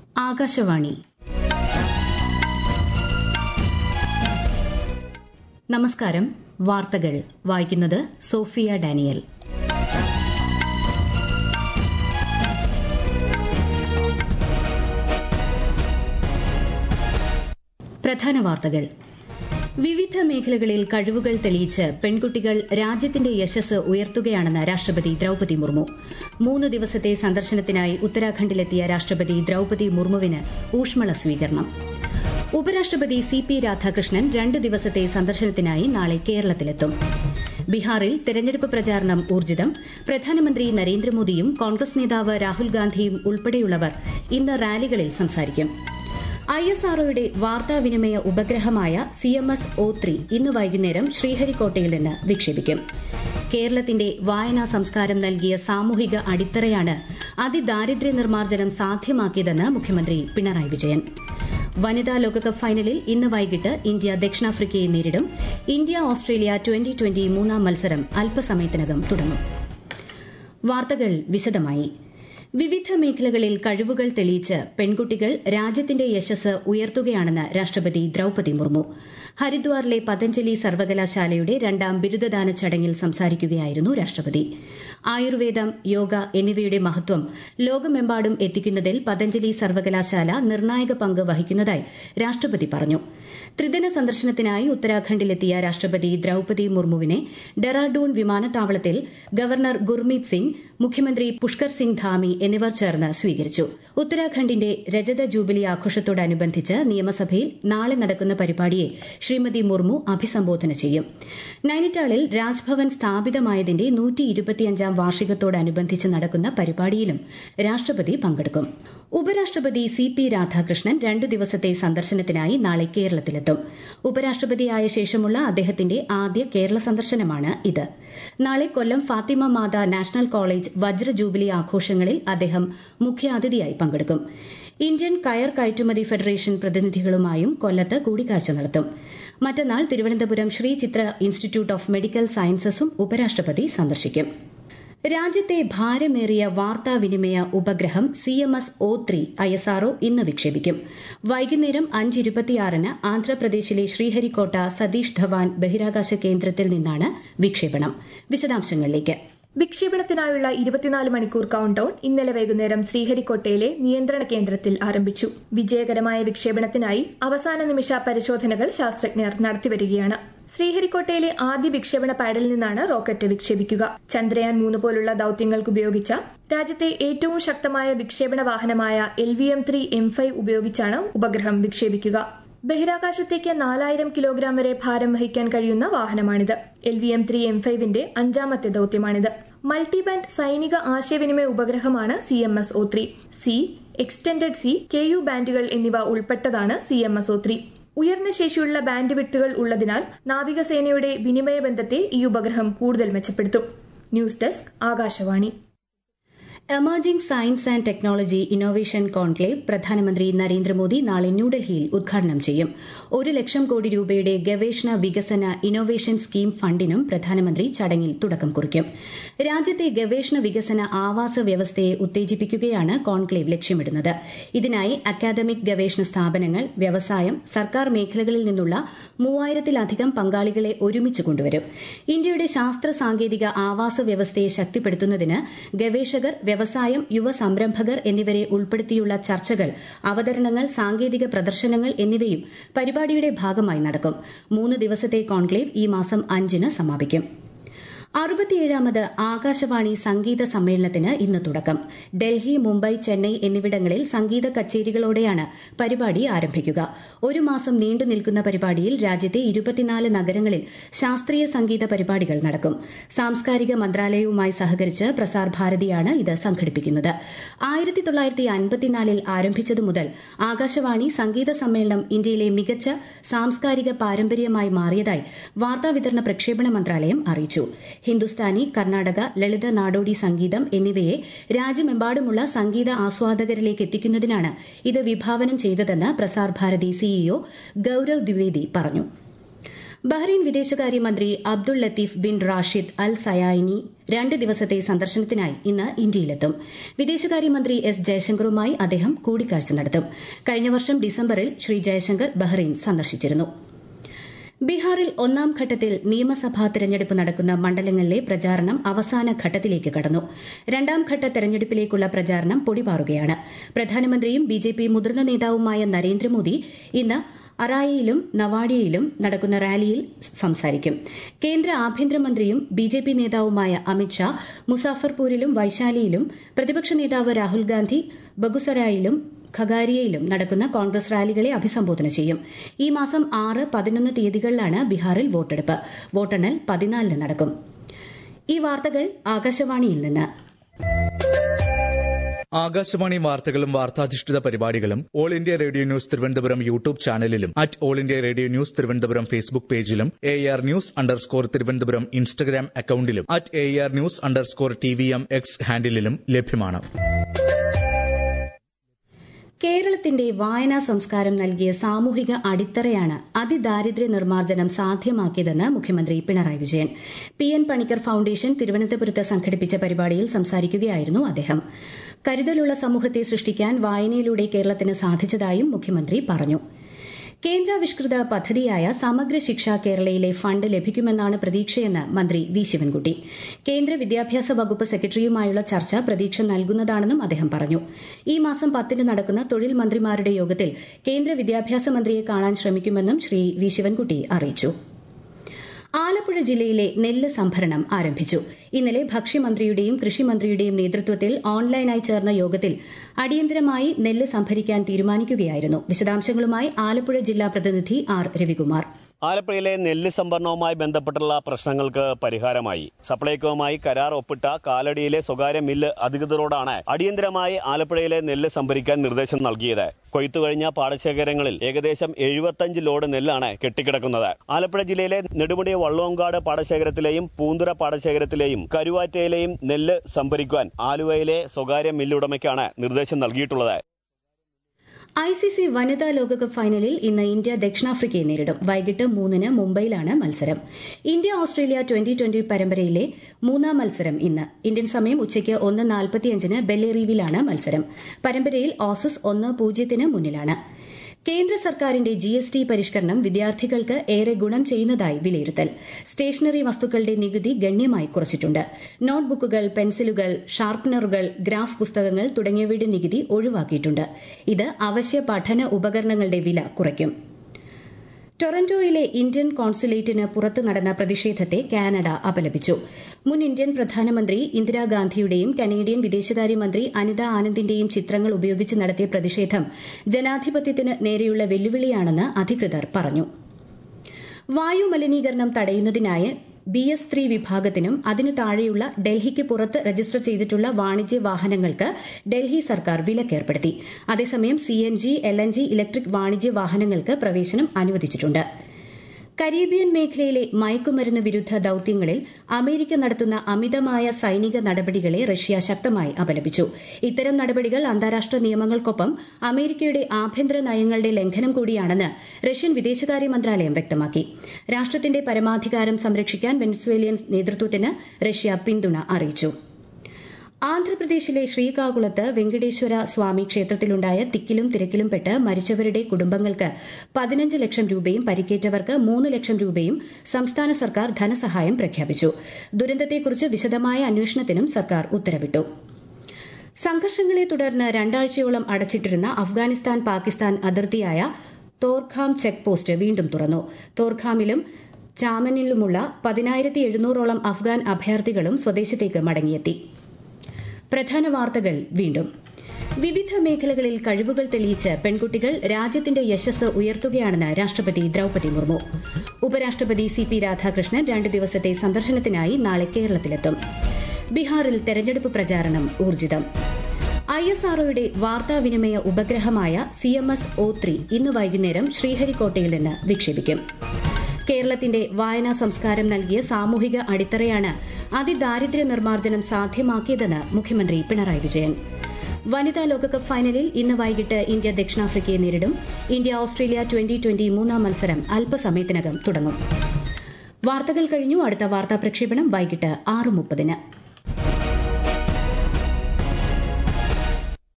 ആകാശവാണി നമസ്കാരം വാർത്തകൾ വായിക്കുന്നത് സോഫിയ ഡാനിയൽ പ്രധാന വാർത്തകൾ വിവിധ മേഖലകളിൽ കഴിവുകൾ തെളിയിച്ച് പെൺകുട്ടികൾ രാജ്യത്തിന്റെ യശസ് ഉയർത്തുകയാണെന്ന് രാഷ്ട്രപതി ദ്രൌപതി മുർമു മൂന്ന് ദിവസത്തെ സന്ദർശനത്തിനായി ഉത്തരാഖണ്ഡിലെത്തിയ രാഷ്ട്രപതി ദ്രൌപതി മുർമുവിന് ഊഷ്മള സ്വീകരണം ഉപരാഷ്ട്രപതി സി പി രാധാകൃഷ്ണൻ രണ്ട് ദിവസത്തെ സന്ദർശനത്തിനായി നാളെ കേരളത്തിലെത്തും ബീഹാറിൽ തെരഞ്ഞെടുപ്പ് പ്രചാരണം ഊർജിതം പ്രധാനമന്ത്രി നരേന്ദ്രമോദിയും കോൺഗ്രസ് നേതാവ് രാഹുൽ ഗാന്ധിയും ഉൾപ്പെടെയുള്ളവർ ഇന്ന് റാലികളിൽ സംസാരിക്കും ഐ എസ് ആർഒയുടെ വാർത്താവിനിമയ ഉപഗ്രഹമായ C M S O three ഇന്ന് വൈകുന്നേരം ശ്രീഹരിക്കോട്ടയിൽ നിന്ന് വിക്ഷേപിക്കും കേരളത്തിന്റെ വായനാ സംസ്കാരം നൽകിയ സാമൂഹിക അടിത്തറയാണ് അതിദാരിദ്ര്യ നിർമ്മാർജ്ജനം സാധ്യമാക്കിയതെന്ന് മുഖ്യമന്ത്രി പിണറായി വിജയൻ വനിതാ ലോകകപ്പ് ഫൈനലിൽ ഇന്ന് വൈകിട്ട് ഇന്ത്യ ദക്ഷിണാഫ്രിക്കയെ നേരിടും ഇന്ത്യ ഓസ്ട്രേലിയ ട്വന്റി ട്വന്റി മൂന്നാം മത്സരം അല്പസമയത്തിനകം തുടങ്ങും വാർത്തകൾ വിശദമായി വിവിധ മേഖലകളിൽ കഴിവുകൾ തെളിയിച്ച് പെൺകുട്ടികൾ രാജ്യത്തിന്റെ യശസ് ഉയർത്തുകയാണെന്ന് രാഷ്ട്രപതി ദ്രൌപതി മുർമു ഹരിദ്വാറിലെ പതഞ്ജലി സർവകലാശാലയുടെ രണ്ടാം ബിരുദദാന ചടങ്ങിൽ സംസാരിക്കുകയായിരുന്നു രാഷ്ട്രപതി ആയുർവേദം യോഗ എന്നിവയുടെ മഹത്വം ലോകമെമ്പാടും എത്തിക്കുന്നതിൽ പതഞ്ജലി സർവകലാശാല നിർണായക പങ്ക് വഹിക്കുന്നതായി രാഷ്ട്രപതി പറഞ്ഞു ത്രിദിന സന്ദർശനത്തിനായി ഉത്തരാഖണ്ഡിലെത്തിയ രാഷ്ട്രപതി ദ്രൌപതി മുർമുവിനെ ഡെറാഡൂൺ വിമാനത്താവളത്തിൽ ഗവർണർ ഗുർമീത് സിംഗ് മുഖ്യമന്ത്രി പുഷ്കർ സിംഗ് ധാമി എന്നിവർ ചേർന്ന് സ്വീകരിച്ചു ഉത്തരാഖണ്ഡിന്റെ രജത ജൂബിലി ആഘോഷത്തോടനുബന്ധിച്ച് നിയമസഭയിൽ നാളെ നടക്കുന്ന പരിപാടിയെ ശ്രീമതി മുർമു അഭിസംബോധന ചെയ്യും നൈനിറ്റാളിൽ രാജ്ഭവൻ സ്ഥാപിതമായതിന്റെ നൂറ്റി ഇരുപത്തിയഞ്ചാം വാർഷികത്തോടനുബന്ധിച്ച് നടക്കുന്ന പരിപാടിയിലും രാഷ്ട്രപതി പങ്കെടുക്കും ഉപരാഷ്ട്രപതി സി പി രാധാകൃഷ്ണൻ രണ്ടു ദിവസത്തെ സന്ദർശനത്തിനായി നാളെ കേരളത്തിലെത്തും ഉപരാഷ്ട്രപതിയായ ശേഷമുള്ള അദ്ദേഹത്തിന്റെ ആദ്യ കേരള സന്ദർശനമാണ് ഇത് നാളെ കൊല്ലം ഫാത്തിമ മാത നാഷണൽ കോളേജ് വജ്ര ജൂബിലി ആഘോഷങ്ങളിൽ അദ്ദേഹം മുഖ്യാതിഥിയായി പങ്കെടുക്കും ഇന്ത്യൻ കയർ കയറ്റുമതി ഫെഡറേഷൻ പ്രതിനിധികളുമായും കൊല്ലത്ത് കൂടിക്കാഴ്ച നടത്തും മറ്റന്നാൾ Thiruvananthapuram Sree Chitra institute of medical സയൻസസും ഉപരാഷ്ട്രപതി സന്ദർശിക്കും രാജ്യത്തെ ഭാരമേറിയ വാർത്താവിനിമയ ഉപഗ്രഹം C M S O three I S R O ഇന്ന് വിക്ഷേപിക്കും വൈകുന്നേരം അഞ്ച് ഇരുപത്തിയാറിന് ആന്ധ്രാപ്രദേശിലെ ശ്രീഹരിക്കോട്ട സതീഷ് ധവാൻ ബഹിരാകാശ കേന്ദ്രത്തിൽ നിന്നാണ് വിക്ഷേപണം വിശദാംശങ്ങളിലേക്ക് വിക്ഷേപണത്തിനായുള്ള ഇരുപത്തിനാല് മണിക്കൂർ കൌണ്ട് ഡൌൺ ഇന്നലെ വൈകുന്നേരം ശ്രീഹരിക്കോട്ടയിലെ നിയന്ത്രണ കേന്ദ്രത്തിൽ ആരംഭിച്ചു വിജയകരമായ വിക്ഷേപണത്തിനായി അവസാന നിമിഷ പരിശോധനകൾ ശാസ്ത്രജ്ഞർ നടത്തിവരികയാണ് ശ്രീഹരിക്കോട്ടയിലെ ആദ്യ വിക്ഷേപണ പാഡിൽ നിന്നാണ് റോക്കറ്റ് വിക്ഷേപിക്കുക ചന്ദ്രയാൻ മൂന്ന് പോലുള്ള ദൌത്യങ്ങൾക്ക് ഉപയോഗിച്ച രാജ്യത്തെ ഏറ്റവും ശക്തമായ വിക്ഷേപണ വാഹനമായ L V M three M five ഉപയോഗിച്ചാണ് ഉപഗ്രഹം വിക്ഷേപിക്കുക ബഹിരാകാശത്തേക്ക് നാലായിരം കിലോഗ്രാം വരെ ഭാരം വഹിക്കാൻ കഴിയുന്ന വാഹനമാണിത് L V M three M ഫൈവിന്റെ അഞ്ചാമത്തെ ദൌത്യമാണിത് മൾട്ടിബാൻഡ് സൈനിക ആശയവിനിമയ ഉപഗ്രഹമാണ് C M S O three C extended C K U ബാൻഡുകൾ എന്നിവ ഉൾപ്പെട്ടതാണ് C M S O three ഉയർന്ന ശേഷിയുള്ള ബാൻഡ് വിട്ടുകൾ ഉള്ളതിനാൽ നാവികസേനയുടെ വിനിമയ ബന്ധത്തെ ഈ ഉപഗ്രഹം കൂടുതൽ മെച്ചപ്പെടുത്തും news desk Akashvani emerging science and technology innovation conclave പ്രധാനമന്ത്രി നരേന്ദ്രമോദി നാളെ ന്യൂഡൽഹിയിൽ ഉദ്ഘാടനം ചെയ്യും ഒരു ലക്ഷം കോടി രൂപയുടെ ഗവേഷണ വികസന ഇന്നോവേഷൻ സ്കീം ഫണ്ടിനും പ്രധാനമന്ത്രി ചടങ്ങിൽ തുടക്കം കുറിക്കും രാജ്യത്തെ ഗവേഷണ വികസന ആവാസ വ്യവസ്ഥയെ ഉത്തേജിപ്പിക്കുകയാണ് കോൺക്ലേവ് ലക്ഷ്യമിടുന്നത് ഇതിനായി അക്കാദമിക് ഗവേഷണ സ്ഥാപനങ്ങൾ വ്യവസായം സർക്കാർ മേഖലകളിൽ നിന്നുള്ള മൂവായിരത്തിലധികം പങ്കാളികളെ ഒരുമിച്ച് കൊണ്ടുവരും ഇന്ത്യയുടെ ശാസ്ത്ര സാങ്കേതിക ആവാസ വ്യവസ്ഥയെ ശക്തിപ്പെടുത്തുന്നതിന് ഗവേഷകർ വ്യവസായം യുവ സംരംഭകർ എന്നിവരെ ഉൾപ്പെടുത്തിയുള്ള ചർച്ചകൾ അവതരണങ്ങൾ സാങ്കേതിക പ്രദർശനങ്ങൾ എന്നിവയും പരിപാടിയുടെ ഭാഗമായി നടക്കും മൂന്ന് ദിവസത്തെ കോൺക്ലേവ് ഈ മാസം അഞ്ചിന് സമാപിക്കും അറുപത്തിയേഴാമത് ആകാശവാണി സംഗീത സമ്മേളനത്തിന് ഇന്ന് തുടക്കം ഡൽഹി മുംബൈ ചെന്നൈ എന്നിവിടങ്ങളിൽ സംഗീത കച്ചേരികളോടെയാണ് പരിപാടി ആരംഭിക്കുക ഒരു മാസം നീണ്ടു നിൽക്കുന്ന പരിപാടിയിൽ രാജ്യത്തെ ഇരുപത്തിനാല് നഗരങ്ങളിൽ ശാസ്ത്രീയ സംഗീത പരിപാടികൾ നടക്കും സാംസ്കാരിക മന്ത്രാലയവുമായി സഹകരിച്ച് പ്രസാർ ഭാരതിയാണ് ഇത് സംഘടിപ്പിക്കുന്നത് ആയിരത്തി തൊള്ളായിരത്തി അൻപത്തിനാലിൽ ആരംഭിച്ചതു മുതൽ ആകാശവാണി സംഗീത സമ്മേളനം ഇന്ത്യയിലെ മികച്ച സാംസ്കാരിക പാരമ്പര്യമായി മാറിയതായി വാർത്താവിതരണ പ്രക്ഷേപണ മന്ത്രാലയം അറിയിച്ചു ഹിന്ദുസ്ഥാനി കർണാടക ലളിത നാടോടി സംഗീതം എന്നിവയെ രാജ്യമെമ്പാടുമുള്ള സംഗീത ആസ്വാദകരിലേക്ക് എത്തിക്കുന്നതിനാണ് ഇത് വിഭാവനം ചെയ്തതെന്ന് പ്രസാർ ഭാരതി സിഇഒ ഗൌരവ് ദ്വിവേദി പറഞ്ഞു ബഹ്റൈൻ വിദേശകാര്യമന്ത്രി Abdul Latif bin Rashid Al Zayani രണ്ട് ദിവസത്തെ സന്ദർശനത്തിനായി ഇന്ന് ഇന്ത്യയിലെത്തും വിദേശകാര്യമന്ത്രി എസ് ജയശങ്കറുമായി അദ്ദേഹം കൂടിക്കാഴ്ച നടത്തും കഴിഞ്ഞ വർഷം ഡിസംബറിൽ ശ്രീ ജയശങ്കർ ബഹ്റൈൻ സന്ദർശിച്ചിരുന്നു ബീഹാറിൽ ഒന്നാം ഘട്ടത്തിൽ നിയമസഭാ തെരഞ്ഞെടുപ്പ് നടക്കുന്ന മണ്ഡലങ്ങളിലെ പ്രചാരണം അവസാന ഘട്ടത്തിലേക്ക് കടന്നു രണ്ടാം ഘട്ട തെരഞ്ഞെടുപ്പിലേക്കുള്ള പ്രചാരണം പൊടിപാറുകയാണ് പ്രധാനമന്ത്രിയും ബിജെപി മുതിർന്ന നേതാവുമായ നരേന്ദ്രമോദി ഇന്ന് അറായിയിലും നവാഡിയയിലും നടക്കുന്ന റാലിയിൽ സംസാരിക്കും കേന്ദ്ര ആഭ്യന്തരമന്ത്രിയും ബിജെപി നേതാവുമായ അമിത്ഷാ മുസാഫർപൂരിലും വൈശാലിയിലും പ്രതിപക്ഷ നേതാവ് രാഹുൽ ഗാന്ധി ബഗുസരായിലും ഖഗാരിയയിലും നടക്കുന്ന കോൺഗ്രസ് റാലികളെ അഭിസംബോധന ചെയ്യും ഈ മാസം ആറ് പതിനൊന്ന് തീയതികളിലാണ് ബീഹാറിൽ വോട്ടെടുപ്പ് വോട്ടെണ്ണൽ പതിനാലിന് നടക്കും ഈ വാർത്തകൾ ആകാശവാണിയിൽ നിന്ന് ആകാശവാണി വാർത്തകളും വാർത്താധിഷ്ഠിത പരിപാടികളും all India radio news Thiruvananthapuram YouTube ചാനലിലും at all India radio news Thiruvananthapuram Facebook പേജിലും A R news underscore Thiruvananthapuram Instagram അക്കൌണ്ടിലും at A R news underscore T V M X ഹാൻഡിലും ലഭ്യമാണ് കേരളത്തിന്റെ വായനാ സംസ്കാരം നൽകിയ സാമൂഹിക അടിത്തറയാണ് അതിദാരിദ്ര്യ നിർമ്മാർജ്ജനം സാധ്യമാക്കിയതെന്ന് മുഖ്യമന്ത്രി Pinarayi Vijayan P N Panicker foundation തിരുവനന്തപുരത്ത് സംഘടിപ്പിച്ച പരിപാടിയിൽ സംസാരിക്കുകയായിരുന്നു അദ്ദേഹം കരുതലുള്ള സമൂഹത്തെ സൃഷ്ടിക്കാൻ വായനയിലൂടെ കേരളത്തിന് സാധിച്ചതായും മുഖ്യമന്ത്രി പറഞ്ഞു കേന്ദ്രാവിഷ്കൃത പദ്ധതിയായ സമഗ്ര ശിക്ഷ കേരളയിലെ ഫണ്ട് ലഭിക്കുമെന്നാണ് പ്രതീക്ഷയെന്ന് മന്ത്രി വി ശിവൻകുട്ടി കേന്ദ്ര വിദ്യാഭ്യാസ വകുപ്പ് സെക്രട്ടറിയുമായുള്ള ചർച്ച പ്രതീക്ഷ നൽകുന്നതാണെന്നും അദ്ദേഹം പറഞ്ഞു ഈ മാസം പത്തിന് നടക്കുന്ന തൊഴിൽ മന്ത്രിമാരുടെ യോഗത്തിൽ കേന്ദ്ര വിദ്യാഭ്യാസ മന്ത്രിയെ കാണാൻ ശ്രമിക്കുമെന്നും ശ്രീ വി ശിവൻകുട്ടി അറിയിച്ചു ആലപ്പുഴ ജില്ലയിലെ നെല്ല് സംഭരണം ആരംഭിച്ചു ഇന്നലെ ഭക്ഷ്യമന്ത്രിയുടെയും കൃഷിമന്ത്രിയുടെയും നേതൃത്വത്തിൽ ഓൺലൈനായി ചേർന്ന യോഗത്തിൽ അടിയന്തരമായി നെല്ല് സംഭരിക്കാൻ തീരുമാനിക്കുകയായിരുന്നു വിശദാംശങ്ങളുമായി ആലപ്പുഴ ജില്ലാ പ്രതിനിധി ആർ രവികുമാർ ആലപ്പുഴയിലെ നെല്ല് സംഭരണവുമായി ബന്ധപ്പെട്ടുള്ള പ്രശ്നങ്ങൾക്ക് പരിഹാരമായി സപ്ലൈകോവുമായി കരാർ ഒപ്പിട്ട കാലടിയിലെ സ്വകാര്യ മില്ല് അധികൃതരോടാണ് അടിയന്തരമായി ആലപ്പുഴയിലെ നെല്ല് സംഭരിക്കാൻ നിർദ്ദേശം നൽകിയത് കൊയ്ത്തു കഴിഞ്ഞ പാടശേഖരങ്ങളിൽ ഏകദേശം എഴുപത്തഞ്ച് ലോഡ് നെല്ലാണ് കെട്ടിക്കിടക്കുന്നത് ആലപ്പുഴ ജില്ലയിലെ നെടുമുടി വള്ളോങ്കാട് പാടശേഖരത്തിലെയും പൂന്തുറ പാടശേഖരത്തിലെയും കരുവാറ്റയിലെയും നെല്ല് സംഭരിക്കുവാൻ ആലുവയിലെ സ്വകാര്യ മില്ലുടമയ്ക്കാണ് നിർദ്ദേശം നൽകിയിട്ടുള്ളത് ഐ സി സി വനിതാ ലോകകപ്പ് ഫൈനലിൽ ഇന്ന് ഇന്ത്യ ദക്ഷിണാഫ്രിക്കയെ നേരിടും വൈകിട്ട് മൂന്നിന് മുംബൈയിലാണ് മത്സരം ഇന്ത്യ ഓസ്ട്രേലിയ ട്വന്റി ട്വന്റി പരമ്പരയിലെ മൂന്നാം മത്സരം ഇന്ന് ഇന്ത്യൻ സമയം ഉച്ചയ്ക്ക് ഒന്ന് നാൽപ്പത്തിയഞ്ചിന് ബെല്ലേറീവിലാണ് മത്സരം പരമ്പരയിൽ ഓസസ് ഒന്ന് പൂജ്യത്തിന് മുന്നിലാണ് കേന്ദ്ര സർക്കാരിന്റെ ജി എസ് ടി പരിഷ്കരണം വിദ്യാർത്ഥികൾക്ക് ഏറെ ഗുണം ചെയ്യുന്നതായി വിലയിരുത്തൽ സ്റ്റേഷനറി വസ്തുക്കളുടെ നികുതി ഗണ്യമായി കുറച്ചിട്ടുണ്ട് നോട്ട്ബുക്കുകൾ പെൻസിലുകൾ ഷാർപ്പനറുകൾ ഗ്രാഫ് പുസ്തകങ്ങൾ തുടങ്ങിയവയുടെ നികുതി ഒഴിവാക്കിയിട്ടുണ്ട് ഇത് അവശ്യ പഠന ഉപകരണങ്ങളുടെ വില കുറയ്ക്കും ടൊറന്റോയിലെ ഇന്ത്യൻ കോൺസുലേറ്റിന് പുറത്ത് നടന്ന പ്രതിഷേധത്തെ കാനഡ അപലപിച്ചു മുൻ ഇന്ത്യൻ പ്രധാനമന്ത്രി ഇന്ദിരാഗാന്ധിയുടെയും കനേഡിയൻ വിദേശകാര്യമന്ത്രി അനിത ആനന്ദിന്റെയും ചിത്രങ്ങൾ ഉപയോഗിച്ച് നടത്തിയ പ്രതിഷേധം ജനാധിപത്യത്തിന് നേരെയുള്ള വെല്ലുവിളിയാണെന്ന് അധികൃതർ പറഞ്ഞു വായു മലിനീകരണം തടയുന്നതിനായി ബി എസ് ത്രീ വിഭാഗത്തിനും അതിനു താഴെയുള്ള ഡൽഹിക്ക് പുറത്ത് രജിസ്റ്റർ ചെയ്തിട്ടുള്ള വാണിജ്യ വാഹനങ്ങൾക്ക് ഡൽഹി സർക്കാർ വിലക്കേർപ്പെടുത്തി അതേസമയം C N G L N G electric വാണിജ്യ വാഹനങ്ങൾക്ക് പ്രവേശനം അനുവദിച്ചിട്ടുണ്ട് കരീബിയൻ മേഖലയിലെ മയക്കുമരുന്ന് വിരുദ്ധ ദൌത്യങ്ങളിൽ അമേരിക്ക നടത്തുന്ന അമിതമായ സൈനിക നടപടികളെ റഷ്യ ശക്തമായി അപലപിച്ചു ഇത്തരം നടപടികൾ അന്താരാഷ്ട്ര നിയമങ്ങൾക്കൊപ്പം അമേരിക്കയുടെ ആഭ്യന്തര നയങ്ങളുടെ ലംഘനം കൂടിയാണെന്ന് റഷ്യൻ വിദേശകാര്യ മന്ത്രാലയം വ്യക്തമാക്കി രാഷ്ട്രത്തിന്റെ പരമാധികാരം സംരക്ഷിക്കാൻ വെനസ്വേലിയൻ നേതൃത്വത്തിന് റഷ്യ പിന്തുണ അറിയിച്ചു ആന്ധ്രാപ്രദേശിലെ ശ്രീകാകുളത്ത് വെങ്കടേശ്വര സ്വാമി ക്ഷേത്രത്തിലുണ്ടായ തിക്കിലും തിരക്കിലും പെട്ട് മരിച്ചവരുടെ കുടുംബങ്ങൾക്ക് പതിനഞ്ച് ലക്ഷം രൂപയും പരിക്കേറ്റവർക്ക് മൂന്ന് ലക്ഷം രൂപയും സംസ്ഥാന സർക്കാർ ധനസഹായം പ്രഖ്യാപിച്ചു ദുരന്തത്തെക്കുറിച്ച് വിശദമായ അന്വേഷണത്തിനും സർക്കാർ ഉത്തരവിട്ടു സംഘർഷങ്ങളെ തുടർന്ന് രണ്ടാഴ്ചയോളം അടച്ചിട്ടിരുന്ന അഫ്ഗാനിസ്ഥാൻ പാകിസ്ഥാൻ അതിർത്തിയായ തോർഖാം ചെക്ക് പോസ്റ്റ് വീണ്ടും തുറന്നു തോർഖാമിലും ചാമനിലുമുള്ള പതിനായിരത്തി എഴുന്നൂറോളം അഫ്ഗാൻ അഭയാർത്ഥികളും സ്വദേശത്തേക്ക് മടങ്ങിയെത്തി പ്രധാന വാർത്തകൾ വീണ്ടും വിവിധ മേഖലകളിൽ കഴിവുകൾ തെളിയിച്ച് പെൺകുട്ടികൾ രാജ്യത്തിന്റെ യശസ് ഉയർത്തുകയാണെന്ന് രാഷ്ട്രപതി ദ്രൌപതി മുർമു ഉപരാഷ്ട്രപതി സി പി രാധാകൃഷ്ണൻ രണ്ട് ദിവസത്തെ സന്ദർശനത്തിനായി നാളെ കേരളത്തിലെത്തും ബീഹാറിൽ തെരഞ്ഞെടുപ്പ് പ്രചാരണം ഊർജിതം ഐ എസ് ആർഒയുടെ വാർത്താവിനിമയ ഉപഗ്രഹമായ C M S O three ഇന്ന് വൈകുന്നേരം ശ്രീഹരിക്കോട്ടയിൽ നിന്ന് വിക്ഷേപിക്കും കേരളത്തിന്റെ വായനാ സംസ്കാരം നൽകിയ സാമൂഹിക അടിത്തറയാണ് അതിദാരിദ്ര്യ നിർമ്മാർജ്ജനം സാധ്യമാക്കിയതെന്ന് മുഖ്യമന്ത്രി പിണറായി വിജയൻ വനിതാ ലോകകപ്പ് ഫൈനലിൽ ഇന്ന് വൈകിട്ട് ഇന്ത്യ ദക്ഷിണാഫ്രിക്കയെ നേരിടും ഇന്ത്യ ഓസ്ട്രേലിയ ട്വന്റി ട്വന്റി മൂന്നാം മത്സരം അല്പസമയത്തിനകം തുടങ്ങും വാർത്തകൾ കഴിഞ്ഞു അടുത്ത വാർത്താ പ്രക്ഷേപണം വൈകിട്ട് ആറ് മുപ്പതിന്